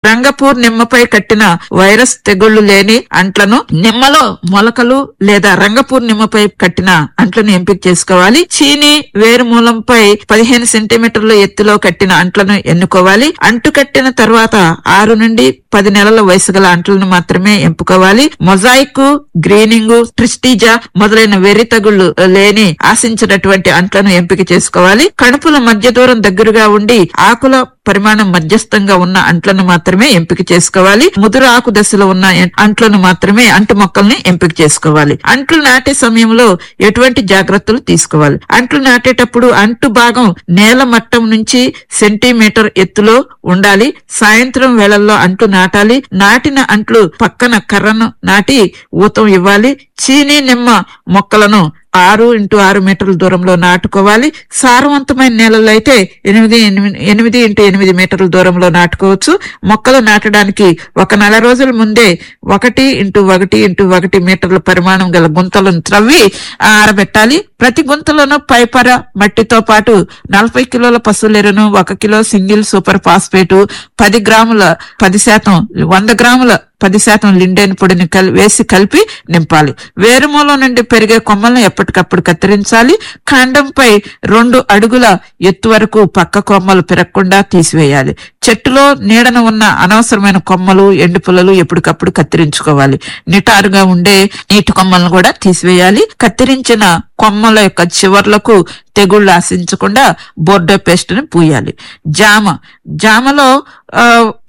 రంగపూర్ నిమ్మపై కట్టిన వైరస్ తెగుళ్లు లేని అంట్లను నిమ్మలో మొలకలు లేదా రంగపూర్ నిమ్మపై కట్టిన అంట్లను ఎంపిక చేసుకోవాలి చీని వేరు మూలంపై పదిహేను సెంటీమీటర్ల ఎత్తులో కట్టిన అంట్లను ఎన్నుకోవాలి అంటు కట్టిన తర్వాత ఆరు నుండి పది నెలల వయసు గల అంట్లను మాత్రమే ఎంపుకోవాలి మొజాయిక్ గ్రీనింగ్ ట్రిస్టీజా మొదలైన వెర్రి తగుళ్లు లేని ఆశించినటువంటి అంట్లను ఎంపిక చేసుకోవాలి కణుపుల మధ్య దూరం దగ్గరగా ఉండి ఆకుల పరిమాణం మధ్యస్థంగా ఉన్న అంట్లను మాత్రమే ఎంపిక చేసుకోవాలి ముదురు ఆకు దశలో ఉన్న ఎన్- అంట్లను మాత్రమే అంటు మొక్కల్ని ఎంపిక చేసుకోవాలి అంట్లు నాటే సమయంలో ఎటువంటి జాగ్రత్తలు తీసుకోవాలి అంట్లు నాటేటప్పుడు అంటు భాగం నేల మట్టం నుంచి సెంటీమీటర్ ఎత్తులో ఉండాలి సాయంత్రం వేళల్లో అంట్లు నాటాలి నాటిన అంట్లు పక్కన కర్రను నాటి ఊతం ఇవ్వాలి చీనీ నిమ్మ మొక్కలను ఆరు ఇంటూ ఆరు మీటర్ల దూరంలో నాటుకోవాలి సారవంతమైన నేలల్లో అయితే ఎనిమిది ఎనిమిది ఎనిమిది ఇంటూ ఎనిమిది మీటర్ల దూరంలో నాటుకోవచ్చు మొక్కలు నాటడానికి ఒక నెల రోజుల ముందే ఒకటి ఇంటూ ఒకటి ఇంటూ ఒకటి మీటర్ల పరిమాణం గల గుంతలను త్రవ్వి ఆరబెట్టాలి ప్రతి గుంతలోనూ పైపర మట్టితో పాటు నలభై కిలోల పశువులెరును ఒక కిలో సింగిల్ సూపర్ ఫాస్ఫేట్ పది గ్రాముల పది శాతం వంద గ్రాముల పది శాతం లిండెన్ పొడిని కల్ వేసి కలిపి నింపాలి వేరుమూలం నుండి పెరిగే కొమ్మలను ఎప్పటికప్పుడు కత్తిరించాలి కాండంపై రెండు అడుగుల ఎత్తు వరకు పక్క కొమ్మలు పెరగకుండా తీసివేయాలి చెట్టులో నీడన ఉన్న అనవసరమైన కొమ్మలు ఎండు పుల్లలు ఎప్పటికప్పుడు కత్తిరించుకోవాలి నిటారుగా ఉండే నీటి కొమ్మలను కూడా తీసివేయాలి కత్తిరించిన కొమ్మల యొక్క చివర్లకు తెగుళ్లు ఆశించకుండా బోర్డో పేస్ట్ ని పూయాలి జామ జామలో ఆ,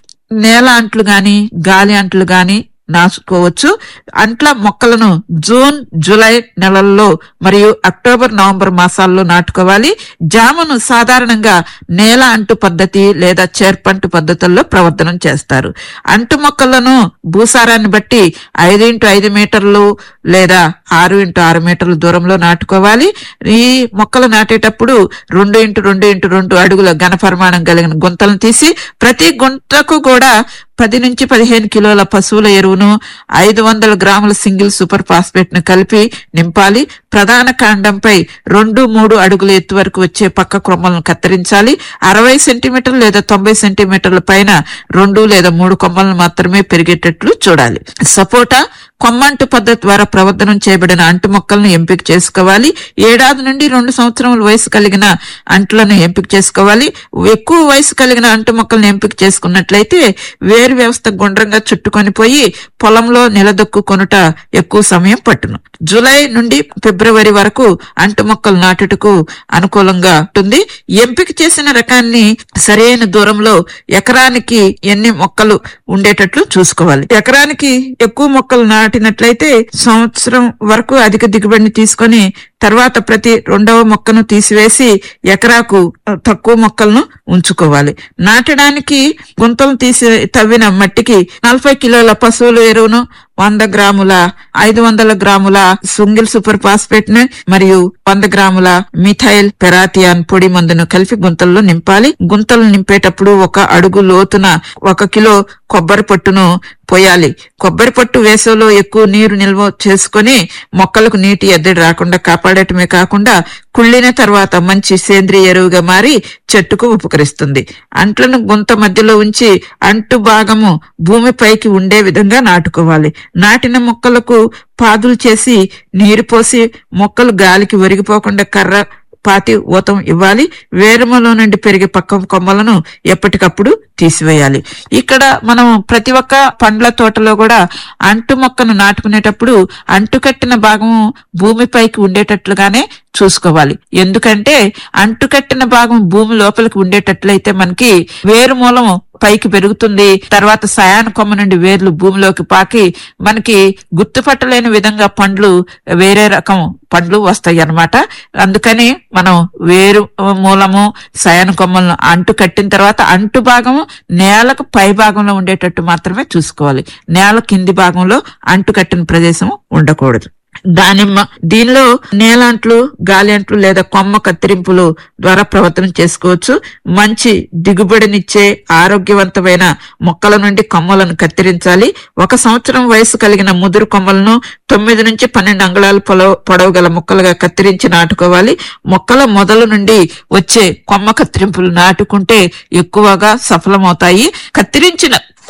నేల అంట్లు గాని గాలి అంట్లు గాని నాసుకోవచ్చు అంట్ల మొక్కలను జూన్ జూలై నెలల్లో మరియు అక్టోబర్ నవంబర్ మాసాల్లో నాటుకోవాలి జామును సాధారణంగా నేల అంటు పద్ధతి లేదా చేర్పంటు పద్ధతుల్లో ప్రవర్తనం చేస్తారు అంటు మొక్కలను భూసారాన్ని బట్టి ఐదు ఇంటూ ఐదు మీటర్లు లేదా ఆరు ఇంటూ ఆరు మీటర్ల దూరంలో నాటుకోవాలి ఈ మొక్కలు నాటేటప్పుడు రెండు ఇంటూ రెండు ఇంటూ రెండు అడుగుల ఘన పరిమాణం కలిగిన గుంతలను తీసి ప్రతి గుంటకు కూడా పది నుంచి పదిహేను కిలోల పశువుల ఎరువును ఐదు వందల గ్రాముల సింగిల్ సూపర్ ఫాస్ఫేట్ ను కలిపి నింపాలి ప్రధాన కాండంపై రెండు మూడు అడుగుల ఎత్తు వరకు వచ్చే పక్క కొమ్మలను కత్తిరించాలి అరవై సెంటీమీటర్లు లేదా తొంభై సెంటీమీటర్ల పైన రెండు లేదా మూడు కొమ్మలను మాత్రమే పెరిగేటట్లు చూడాలి సపోటా కొమ్మంటు పద్ధతి ద్వారా ప్రవర్తనం చేయబడిన అంటు మొక్కలను ఎంపిక చేసుకోవాలి ఏడాది నుండి రెండు సంవత్సరముల వయసు కలిగిన అంట్లను ఎంపిక చేసుకోవాలి ఎక్కువ వయసు కలిగిన అంటు మొక్కలను ఎంపిక చేసుకున్నట్లయితే వేరు వ్యవస్థ గుండ్రంగా చుట్టుకొని పోయి పొలంలో నిలదొక్కుకొనుట ఎక్కువ సమయం పట్టును జూలై నుండి ఫిబ్రవరి వరకు అంటు మొక్కలు నాటుటకు అనుకూలంగా ఉంటుంది ఎంపిక చేసిన రకాన్ని సరైన దూరంలో ఎకరానికి ఎన్ని మొక్కలు ఉండేటట్లు చూసుకోవాలి ఎకరానికి ఎక్కువ మొక్కలు నాటినట్లయితే సంవత్సరం వరకు అధిక దిగుబడిని తీసుకొని తర్వాత ప్రతి రెండవ మొక్కను తీసివేసి ఎకరాకు ఆ, తక్కువ మొక్కలను ఉంచుకోవాలి నాటడానికి గుంతలు తీసి తవ్విన మట్టికి నలభై కిలోల పశువుల ఎరువును వంద గ్రాముల ఐదు వందల గ్రాముల సుంగిల్ సూపర్ ఫాస్ఫేట్ ని మరియు వంద గ్రాముల మిథైల్ పెరాథియాన్ పొడి మందును కలిపి గుంతల్లో నింపాలి గుంతలు నింపేటప్పుడు ఒక అడుగు లోతున ఒక కిలో కొబ్బరి పొట్టును పోయాలి కొబ్బరి పొట్టు వేసవిలో ఎక్కువ నీరు నిల్వ చేసుకొని మొక్కలకు నీటి ఎద్దడి రాకుండా కాపాడటమే కాకుండా కుళ్ళిన తర్వాత మంచి సేంద్రియ ఎరువుగా మారి చెట్టుకు ఉపకరిస్తుంది అంట్లను గుంత మధ్యలో ఉంచి అంటు భాగము భూమిపైకి ఉండే విధంగా నాటుకోవాలి నాటిన మొక్కలకు పాదులు చేసి నీరు పోసి మొక్కలు గాలికి ఒరిగిపోకుండా కర్ర పాతి ఊతం ఇవ్వాలి వేరుమలో నుండి పెరిగే పక్క కొమ్మలను ఎప్పటికప్పుడు తీసివేయాలి ఇక్కడ మనం ప్రతి ఒక్క పండ్ల తోటలో కూడా అంటు మొక్కను నాటుకునేటప్పుడు అంటు కట్టిన భాగం భూమిపైకి ఉండేటట్లుగానే చూసుకోవాలి ఎందుకంటే అంటు కట్టిన భాగం భూమి లోపలికి ఉండేటట్లయితే మనకి వేరు మూలం పైకి పెరుగుతుంది తర్వాత సయాన కొమ్మ నుండి వేర్లు భూమిలోకి పాకి మనకి గుర్తుపట్టలేని విధంగా పండ్లు వేరే రకం పండ్లు వస్తాయి అన్నమాట అందుకని మనం వేరు మూలము సయాన కొమ్మలను అంటు కట్టిన తర్వాత అంటు భాగము నేలకు పై భాగంలో ఉండేటట్టు మాత్రమే చూసుకోవాలి నేల కింది భాగంలో అంటు కట్టిన ప్రదేశం ఉండకూడదు దానిమ్మ దీనిలో నేలంట్లు గాలి అంట్లు లేదా కొమ్మ కత్తిరింపులు ద్వారా ప్రవర్తన చేసుకోవచ్చు మంచి దిగుబడినిచ్చే ఆరోగ్యవంతమైన మొక్కల నుండి కొమ్మలను కత్తిరించాలి ఒక సంవత్సరం వయసు కలిగిన ముదురు కొమ్మలను తొమ్మిది నుంచి పన్నెండు అంగుళాల పొడవు పొడవు గల ముక్కలుగా కత్తిరించి నాటుకోవాలి మొక్కల మొదలు నుండి వచ్చే కొమ్మ కత్తిరింపులు నాటుకుంటే ఎక్కువగా సఫలమవుతాయి కత్తిరించిన